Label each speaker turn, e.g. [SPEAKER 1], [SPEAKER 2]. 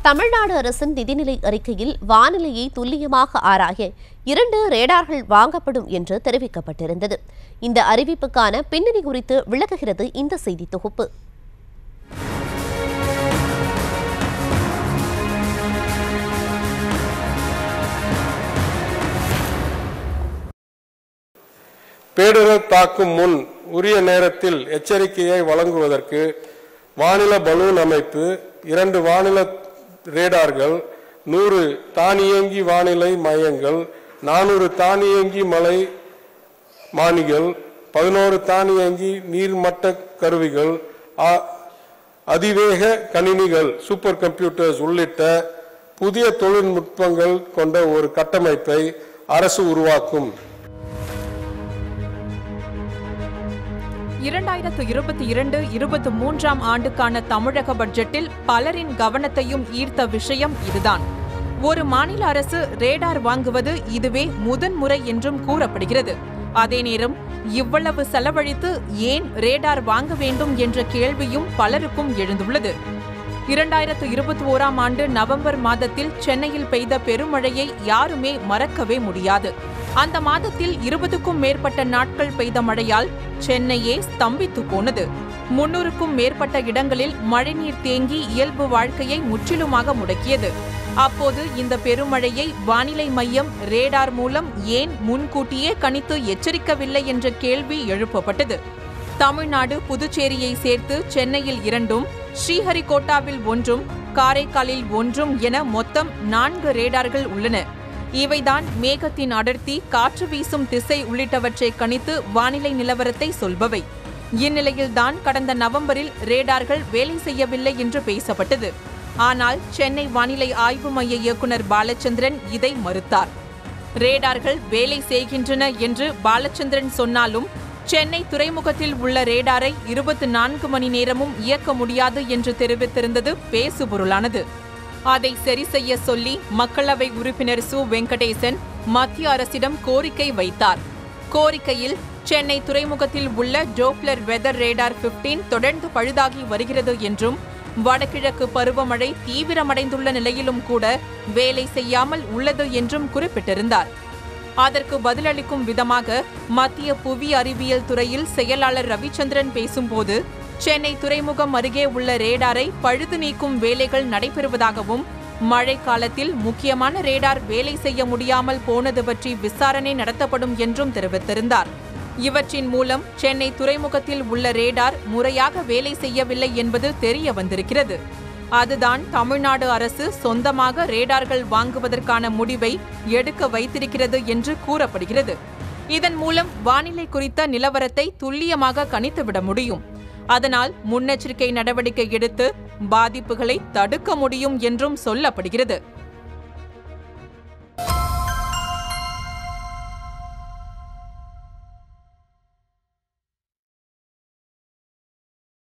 [SPEAKER 1] தமிழ்நாடு அரசின் நிதிநிலை அறிக்கையில் வானிலையை துல்லியமாக ஆராய இரண்டு ரேடார்கள் வாங்கப்படும் என்று தெரிவிக்கப்பட்டிருந்தது இந்த அறிவிப்புக்கான பின்னணி குறித்து விளக்குகிறது இந்த செய்தி தொகுப்பு
[SPEAKER 2] பேரிடர் தாக்கும் முன் உரிய நேரத்தில் எச்சரிக்கையை வழங்குவதற்கு வானில பலூன் அமைப்பு இரண்டு வானில ரேடார்கள் நூறு தானியங்கி வானிலை மையங்கள் நானூறு தானியங்கி மலை மானிகள் பதினோரு தானியங்கி நீர்மட்ட கருவிகள் ஆ- அதிவேக கணினிகள் சூப்பர் கம்ப்யூட்டர்ஸ் உள்ளிட்ட புதிய தொழில்நுட்பங்கள் கொண்ட ஒரு கட்டமைப்பை அரசு உருவாக்கும்
[SPEAKER 3] இரண்டாயிரத்து இருபத்தி இரண்டு இருபத்தி மூன்றாம் ஆண்டுக்கான தமிழக பட்ஜெட்டில் பலரின் கவனத்தையும் ஈர்த்த விஷயம் இதுதான் ஒரு மாநில அரசு ரேடார் வாங்குவது இதுவே முதன்முறை என்றும் கூறப்படுகிறது அதே நேரம் இவ்வளவு செலவழித்து ஏன் ரேடார் வாங்க வேண்டும் என்ற கேள்வியும் பலருக்கும் எழுந்துள்ளது இரண்டாயிரத்து இருபத்தி ஓராம் ஆண்டு நவம்பர் மாதத்தில் சென்னையில் பெய்த பெருமழையை யாருமே மறக்கவே முடியாது அந்த மாதத்தில் இருபதுக்கும் மேற்பட்ட நாட்கள் பெய்த மழையால் சென்னையே ஸ்தம்பித்து போனது முன்னூறுக்கும் மேற்பட்ட இடங்களில் மழைநீர் தேங்கி இயல்பு வாழ்க்கையை முற்றிலுமாக முடக்கியது அப்போது இந்த பெருமழையை வானிலை மையம் ரேடார் மூலம் ஏன் முன்கூட்டியே கணித்து எச்சரிக்கவில்லை என்ற கேள்வி எழுப்பப்பட்டது தமிழ்நாடு புதுச்சேரியை சேர்த்து சென்னையில் இரண்டும் ஸ்ரீஹரிகோட்டாவில் ஒன்றும் காரைக்காலில் ஒன்றும் என மொத்தம் நான்கு ரேடார்கள் உள்ளன இவைதான் மேகத்தின் அடர்த்தி காற்று வீசும் திசை உள்ளிட்டவற்றை கணித்து வானிலை நிலவரத்தை சொல்பவை இந்நிலையில்தான் கடந்த நவம்பரில் ரேடார்கள் வேலை செய்யவில்லை என்று பேசப்பட்டது ஆனால் சென்னை வானிலை ஆய்வு மைய இயக்குனர் பாலச்சந்திரன் இதை மறுத்தார் ரேடார்கள் வேலை செய்கின்றன என்று பாலச்சந்திரன் சொன்னாலும் சென்னை துறைமுகத்தில் உள்ள ரேடாரை இருபத்தி நான்கு மணி நேரமும் இயக்க முடியாது என்று தெரிவித்திருந்தது பேசுபொருளானது அதை சரி செய்ய சொல்லி மக்களவை உறுப்பினர் சு வெங்கடேசன் மத்திய அரசிடம் கோரிக்கை வைத்தார் கோரிக்கையில் சென்னை துறைமுகத்தில் உள்ள டோப்ளர் வெதர் ரேடார் 15 தொடர்ந்து பழுதாகி வருகிறது என்றும் வடகிழக்கு பருவமழை தீவிரமடைந்துள்ள நிலையிலும் கூட வேலை செய்யாமல் உள்ளது என்றும் குறிப்பிட்டிருந்தார் அதற்கு பதிலளிக்கும் விதமாக மத்திய புவி அறிவியல் துறையில் செயலாளர் ரவிச்சந்திரன் பேசும்போது சென்னை துறைமுகம் அருகே உள்ள ரேடாரை பழுது நீக்கும் வேலைகள் நடைபெறுவதாகவும் மழை காலத்தில் முக்கியமான ரேடார் வேலை செய்ய முடியாமல் போனது பற்றி விசாரணை நடத்தப்படும் என்றும் தெரிவித்திருந்தார் இவற்றின் மூலம் சென்னை துறைமுகத்தில் உள்ள ரேடார் முறையாக வேலை செய்யவில்லை என்பது தெரிய வந்திருக்கிறது அதுதான் தமிழ்நாடு அரசு சொந்தமாக ரேடார்கள் வாங்குவதற்கான முடிவை எடுக்க வைத்திருக்கிறது என்று கூறப்படுகிறது இதன் மூலம் வானிலை குறித்த நிலவரத்தை துல்லியமாக கணித்துவிட முடியும் அதனால் முன்னெச்சரிக்கை நடவடிக்கை எடுத்து பாதிப்புகளை தடுக்க முடியும் என்றும் சொல்லப்படுகிறது